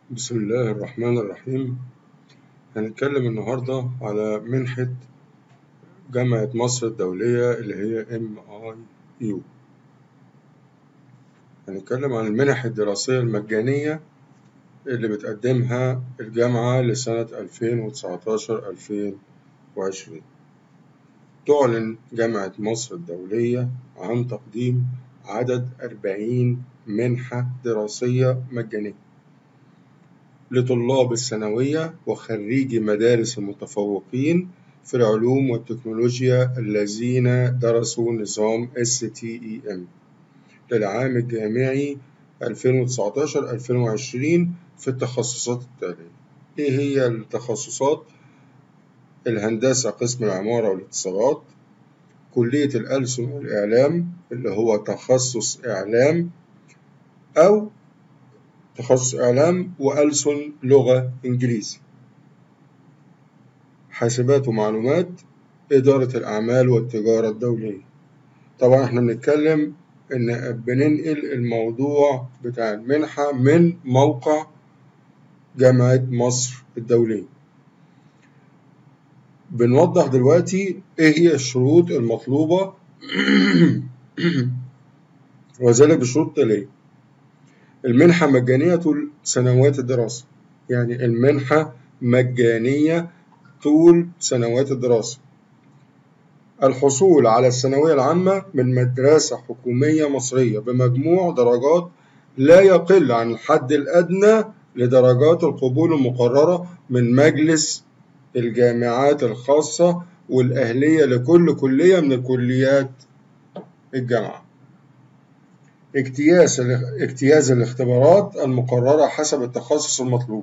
بسم الله الرحمن الرحيم هنتكلم النهاردة على منحة جامعة مصر الدولية اللي هي MIU هنتكلم عن المنح الدراسية المجانية اللي بتقدمها الجامعة لسنة 2019-2020 تعلن جامعة مصر الدولية عن تقديم عدد 40 منحة دراسية مجانية لطلاب الثانوية وخريجي مدارس المتفوقين في العلوم والتكنولوجيا الذين درسوا نظام STEM للعام الجامعي 2019-2020 في التخصصات التالية إيه هي التخصصات؟ الهندسة قسم العمارة والاتصالات كلية الألسن والإعلام اللي هو تخصص إعلام أو تخصص إعلام وألسن لغة إنجليزي حاسبات ومعلومات إدارة الأعمال والتجارة الدولية طبعا احنا بنتكلم إن بننقل الموضوع بتاع المنحة من موقع جامعة مصر الدولية بنوضح دلوقتي إيه هي الشروط المطلوبة وذلك بشروط تالية المنحة مجانية طول سنوات الدراسة يعني المنحة مجانية طول سنوات الدراسة الحصول على الثانوية العامة من مدرسة حكومية مصرية بمجموع درجات لا يقل عن الحد الأدنى لدرجات القبول المقررة من مجلس الجامعات الخاصة والأهلية لكل كلية من الكليات الجامعة اجتياز اجتياز الاختبارات المقررة حسب التخصص المطلوب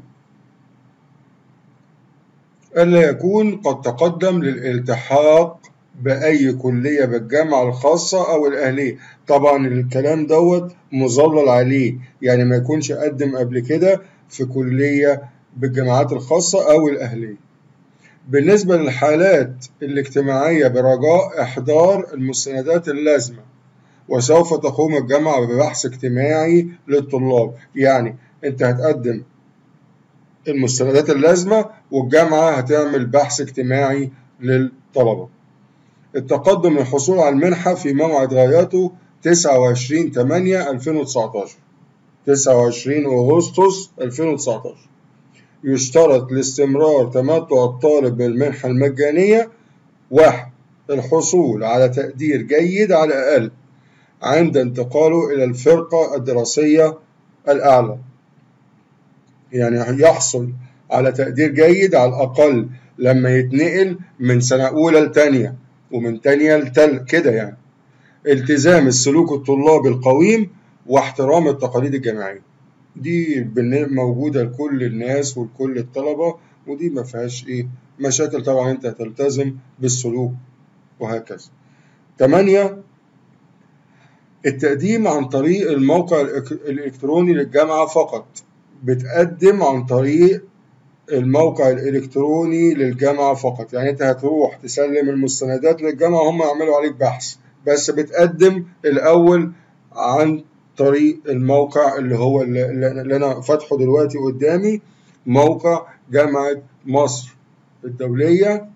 ألا يكون قد تقدم للالتحاق بأي كلية بالجامعة الخاصة أو الأهلية طبعا الكلام دوت مظلل عليه يعني ما يكونش قدم قبل كده في كلية بالجامعات الخاصة أو الأهلية بالنسبة للحالات الاجتماعية برجاء إحضار المستندات اللازمة وسوف تقوم الجامعة ببحث اجتماعي للطلاب يعني انت هتقدم المستندات اللازمة والجامعة هتعمل بحث اجتماعي للطلبة التقدم للحصول على المنحة في موعد غايته 29 8 2019 29 أغسطس 2019 يشترط لاستمرار تمتع الطالب بالمنحة المجانية واحد الحصول على تقدير جيد على الأقل عند انتقاله إلى الفرقة الدراسية الأعلى يعني يحصل على تقدير جيد على الأقل لما يتنقل من سنة أولى لتانية ومن تانية لتل كده يعني التزام السلوك الطلابي القويم واحترام التقاليد الجامعية دي موجودة لكل الناس ولكل الطلبة ودي ما فيهاش إيه مشاكل طبعا أنت هتلتزم بالسلوك وهكذا تمانية التقديم عن طريق الموقع الإلكتروني للجامعة فقط بتقدم عن طريق الموقع الإلكتروني للجامعة فقط يعني أنت هتروح تسلم المستندات للجامعة هم يعملوا عليك بحث بس بتقدم الأول عن طريق الموقع اللي هو اللي أنا فاتحه دلوقتي قدامي موقع جامعة مصر الدولية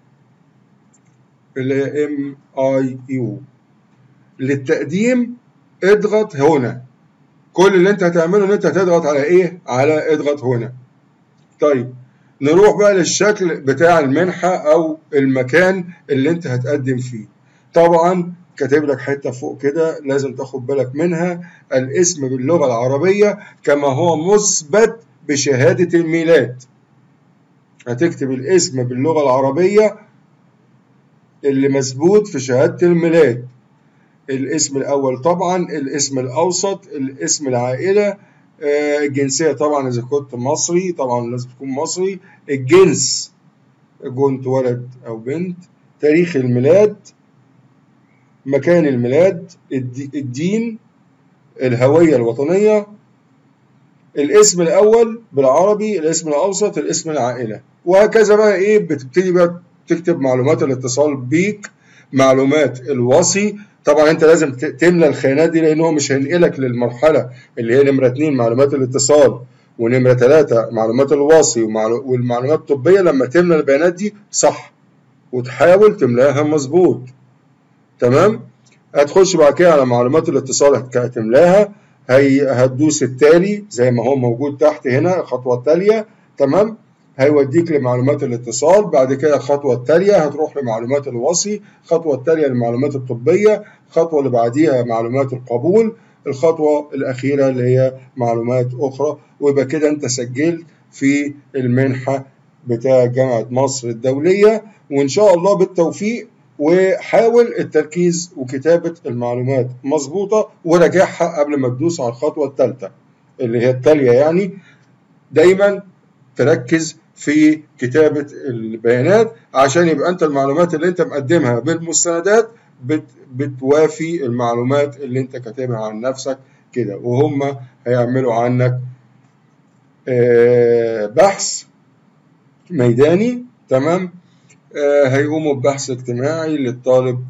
اللي هي ام اي يو للتقديم اضغط هنا كل اللي انت هتعمله ان انت هتضغط على ايه على اضغط هنا طيب نروح بقى للشكل بتاع المنحة او المكان اللي انت هتقدم فيه طبعا كاتب لك حته فوق كده لازم تاخد بالك منها الاسم باللغه العربيه كما هو مثبت بشهاده الميلاد هتكتب الاسم باللغه العربيه اللي مثبوت في شهاده الميلاد الاسم الأول طبعا الاسم الأوسط الاسم العائلة الجنسية طبعا إذا كنت مصري طبعا لازم تكون مصري الجنس كنت ولد أو بنت تاريخ الميلاد مكان الميلاد الدين الهوية الوطنية الاسم الأول بالعربي الاسم الأوسط الاسم العائلة وهكذا بقى إيه بتبتدي بقى تكتب معلومات الاتصال بيك معلومات الوصي طبعا انت لازم تملى الخانات دي لان هو مش هينقلك للمرحله اللي هي نمره اتنين معلومات الاتصال ونمرة ثلاثة معلومات الوصي والمعلومات الطبية لما تملى البيانات دي صح وتحاول تملاها مظبوط تمام هتخش بعد كده على معلومات الاتصال هتملاها هي هتدوس التالي زي ما هو موجود تحت هنا الخطوة التالية تمام هيوديك لمعلومات الاتصال بعد كده الخطوة التالية هتروح لمعلومات الوصي الخطوة التالية للمعلومات الطبية الخطوة اللي بعديها معلومات القبول الخطوة الأخيرة اللي هي معلومات أخرى ويبقى كده أنت سجلت في المنحة بتاع جامعة مصر الدولية وإن شاء الله بالتوفيق وحاول التركيز وكتابة المعلومات مظبوطة وراجعها قبل ما تدوس على الخطوة الثالثة اللي هي التالية يعني دايما تركز في كتابة البيانات عشان يبقى أنت المعلومات اللي أنت مقدمها بالمستندات بت بتوافي المعلومات اللي أنت كاتبها عن نفسك كده وهم هيعملوا عنك بحث ميداني تمام هيقوموا ببحث اجتماعي للطالب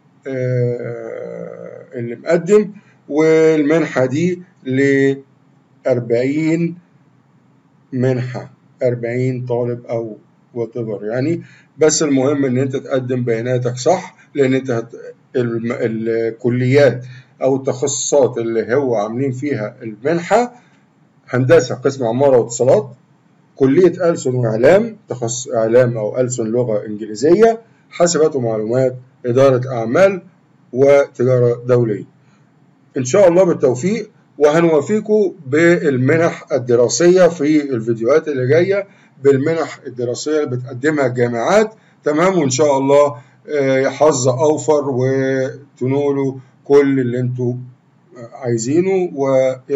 اللي مقدم والمنحة دي ل 40 منحة 40 طالب أو وات يعني بس المهم إن أنت تقدم بياناتك صح لأن أنت هت... الكليات أو التخصصات اللي هو عاملين فيها المنحة هندسة قسم عمارة واتصالات كلية ألسن وإعلام تخصص إعلام أو ألسن لغة إنجليزية حاسبات ومعلومات إدارة أعمال وتجارة دولية إن شاء الله بالتوفيق وهنوافيكم بالمنح الدراسية في الفيديوهات اللي جاية بالمنح الدراسية اللي بتقدمها الجامعات تمام وإن شاء الله حظ أوفر وتنولوا كل اللي انتوا عايزينه و